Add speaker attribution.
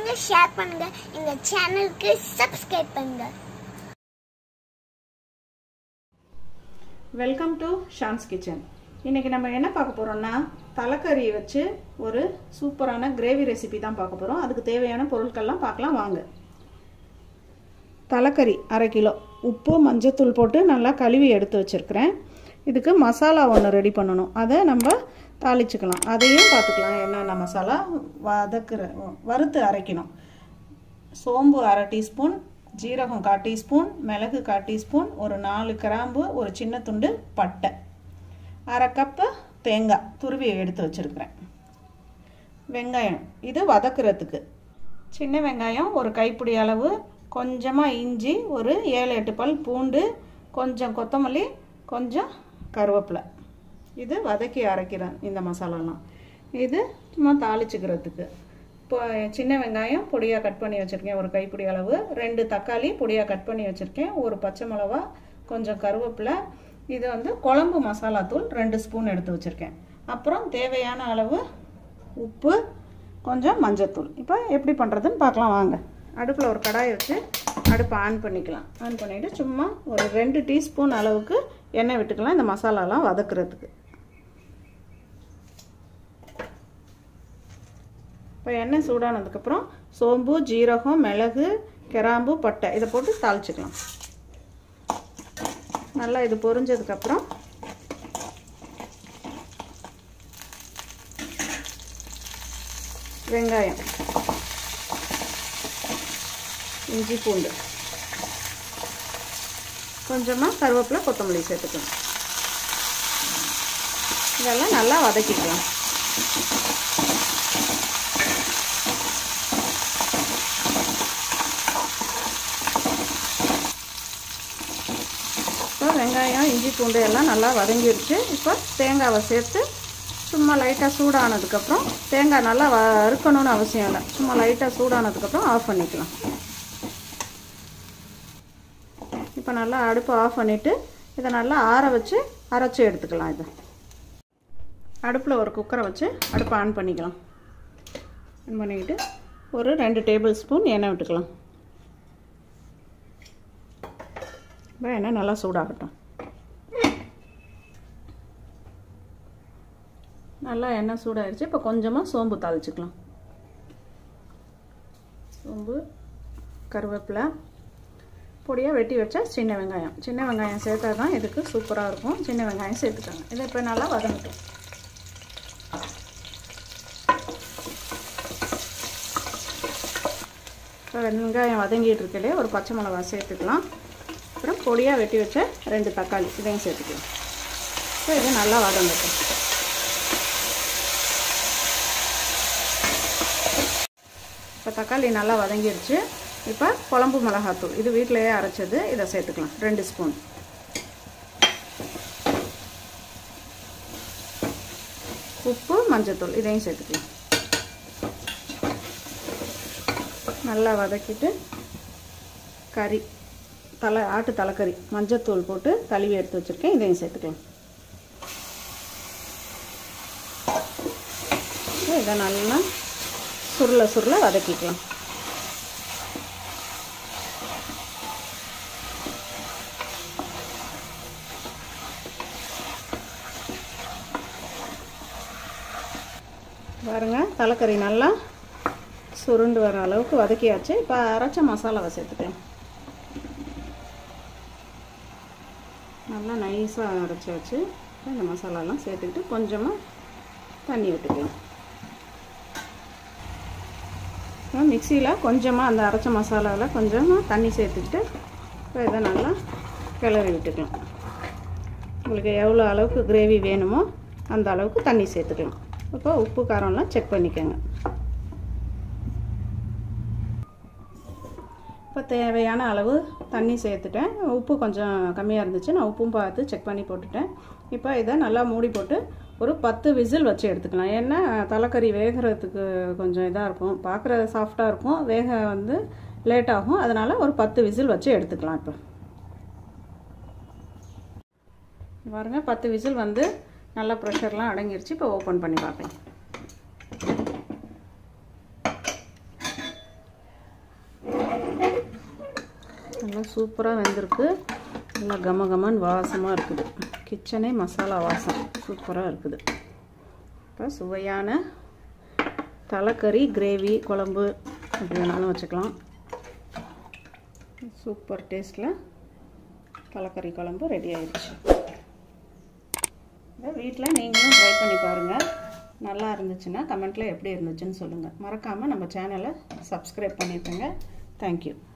Speaker 1: பண்ணுங்க ஷேர் பண்ணுங்க எங்க சேனலுக்கு சப்ஸ்கிரைப் பண்ணுங்க
Speaker 2: வெல்கம் டு ஷான்ஸ் கிச்சன் இன்றைக்கி நம்ம என்ன பார்க்க போகிறோம்னா தலைக்கறி வச்சு ஒரு சூப்பரான கிரேவி ரெசிபி தான் பார்க்க போகிறோம் அதுக்கு தேவையான பொருட்கள்லாம் பார்க்கலாம் வாங்க தலைக்கறி அரை கிலோ உப்பு மஞ்சத்தூள் போட்டு நல்லா கழுவி எடுத்து வச்சுருக்கிறேன் இதுக்கு மசாலா ஒன்று ரெடி பண்ணணும் அதை நம்ம தாளிச்சுக்கலாம் அதையும் பார்த்துக்கலாம் என்னென்ன மசாலா வதக்குற வறுத்து அரைக்கணும் சோம்பு அரை டீஸ்பூன் ஜீரகம் கால் டீஸ்பூன் மிளகு கால் டீஸ்பூன் ஒரு நாலு கிராம்பு ஒரு சின்ன துண்டு பட்டை அரை கப்பு தேங்காய் துருவி எடுத்து வச்சுருக்கிறேன் வெங்காயம் இது வதக்குறதுக்கு சின்ன வெங்காயம் ஒரு கைப்பிடி அளவு கொஞ்சமாக இஞ்சி ஒரு ஏழு எட்டு பல் பூண்டு கொஞ்சம் கொத்தமல்லி கொஞ்சம் கருவேப்பிலை இது வதக்கி அரைக்கிறேன் இந்த மசாலாலாம் இது சும்மா தாளிச்சுக்கிறதுக்கு இப்போ சின்ன வெங்காயம் பொடியாக கட் பண்ணி வச்சுருக்கேன் ஒரு கைப்பிடி அளவு ரெண்டு தக்காளி பொடியாக கட் பண்ணி வச்சுருக்கேன் ஒரு பச்சை மிளவா கொஞ்சம் கருவேப்பிலை இது வந்து குழம்பு மசாலா தூள் ரெண்டு ஸ்பூன் எடுத்து வச்சுருக்கேன் அப்புறம் தேவையான அளவு உப்பு கொஞ்சம் மஞ்சத்தூள் இப்போ எப்படி பண்ணுறதுன்னு பார்க்கலாம் வாங்க அடுப்பில் ஒரு கடாய் வச்சு அடுப்பை ஆன் பண்ணிக்கலாம் ஆன் பண்ணிவிட்டு சும்மா ஒரு ரெண்டு டீஸ்பூன் அளவுக்கு எண்ணெய் விட்டுக்கலாம் இந்த மசாலாலாம் வதக்குறதுக்கு இப்போ எண்ணெய் சூடானதுக்கப்புறம் சோம்பு ஜீரகம் மிளகு கிராம்பு பட்டை இதை போட்டு தாளிச்சுக்கலாம் நல்லா இது பொரிஞ்சதுக்கப்புறம் வெங்காயம் இஞ்சி பூண்டு கொஞ்சமாக கருவேப்பிலை கொத்தமல்லி சேர்த்துக்கலாம் இதெல்லாம் நல்லா வதக்கிக்கலாம் இப்போ வெங்காயம் இஞ்சி பூண்டு எல்லாம் நல்லா வதங்கிடுச்சு இப்போ தேங்காவை சேர்த்து சும்மா லைட்டாக சூடானதுக்கப்புறம் தேங்காய் நல்லா வறுக்கணும்னு அவசியம் இல்லை சும்மா லைட்டாக சூடானதுக்கப்புறம் ஆஃப் பண்ணிக்கலாம் இப்போ நல்லா அடுப்பு ஆஃப் பண்ணிவிட்டு இதை நல்லா ஆற வச்சு அரைச்சி எடுத்துக்கலாம் இதை அடுப்பில் ஒரு குக்கரை வச்சு அடுப்பை ஆன் பண்ணிக்கலாம் ஆன் பண்ணிக்கிட்டு ஒரு ரெண்டு டேபிள் ஸ்பூன் எண்ணெய் விட்டுக்கலாம் இப்போ எண்ணெய் நல்லா சூடாகட்டும் நல்லா எண்ணெய் சூடாகிடுச்சு இப்போ கொஞ்சமாக சோம்பு தாளிச்சுக்கலாம் சோம்பு கருவேப்பிலை பொடியாக வெட்டி வச்சா சின்ன வெங்காயம் சின்ன வெங்காயம் சேர்த்தா தான் இதுக்கு சூப்பராக இருக்கும் சின்ன வெங்காயம் சேர்த்துக்காங்க இதை இப்போ நல்லா வதங்கட்டும் இப்போ வெங்காயம் வதங்கிட்டு இருக்கலே ஒரு பச்சை மிளகா சேர்த்துக்கலாம் அப்புறம் பொடியாக வெட்டி வச்ச ரெண்டு தக்காளி இதையும் சேர்த்துக்கலாம் இப்போ இது நல்லா வதங்கட்டும் இப்போ தக்காளி நல்லா வதங்கிடுச்சு இப்போ குழம்பு மிளகாத்தூள் இது வீட்டிலையே அரைச்சது இதை சேர்த்துக்கலாம் ரெண்டு ஸ்பூன் உப்பு மஞ்சத்தூள் இதையும் சேர்த்துக்கலாம் நல்லா வதக்கிட்டு கறி தலை ஆட்டு தலைக்கறி மஞ்சத்தூள் போட்டு கழுவி எடுத்து வச்சுருக்கேன் இதையும் சேர்த்துக்கலாம் இதை நல்லா சுருள சுருள வதக்கிக்கலாம் பாருங்க தலைக்கறி நல்லா சுருண்டு வர அளவுக்கு வதக்கியாச்சு இப்போ அரைச்ச மசாலாவை சேர்த்துக்கலாம் நல்லா நைஸாக அரைச்சாச்சு இந்த மசாலாலாம் சேர்த்துக்கிட்டு கொஞ்சமாக தண்ணி விட்டுக்கலாம் மிக்சியில் கொஞ்சமாக அந்த அரைச்ச மசாலாவில் கொஞ்சமாக தண்ணி சேர்த்துக்கிட்டு இப்போ இதை நல்லா கிளறி விட்டுக்கலாம் உங்களுக்கு எவ்வளோ அளவுக்கு கிரேவி வேணுமோ அந்த அளவுக்கு தண்ணி சேர்த்துக்கலாம் இப்போ உப்பு காரம்லாம் செக் பண்ணிக்கோங்க இப்போ தேவையான அளவு தண்ணி சேர்த்துட்டேன் உப்பு கொஞ்சம் கம்மியாக இருந்துச்சு நான் உப்பும் பார்த்து செக் பண்ணி போட்டுட்டேன் இப்போ இதை நல்லா மூடி போட்டு ஒரு பத்து விசில் வச்சு எடுத்துக்கலாம் ஏன்னா தலைக்கறி வேகிறதுக்கு கொஞ்சம் இதாக இருக்கும் பார்க்குற சாஃப்டாக இருக்கும் வேக வந்து லேட் ஆகும் அதனால் ஒரு பத்து விசில் வச்சு எடுத்துக்கலாம் இப்போ பாருங்கள் பத்து விசில் வந்து நல்லா ப்ரெஷர்லாம் அடங்கிருச்சு இப்போ ஓப்பன் பண்ணி பார்க்கலாம் நல்லா சூப்பராக வெந்திருக்கு நல்லா கம கமன்னு வாசமாக இருக்குது கிச்சனே மசாலா வாசம் சூப்பராக இருக்குது இப்போ சுவையான தலைக்கறி கிரேவி குழம்பு எப்படி வேணாலும் வச்சுக்கலாம் சூப்பர் டேஸ்ட்டில் தலைக்கறி குழம்பு ரெடி ஆயிடுச்சு இதை வீட்டில் நீங்களும் ட்ரை பண்ணி பாருங்கள் நல்லா இருந்துச்சுன்னா கமெண்ட்டில் எப்படி இருந்துச்சுன்னு சொல்லுங்கள் மறக்காமல் நம்ம சேனலை சப்ஸ்கிரைப் பண்ணிக்கோங்க தேங்க்யூ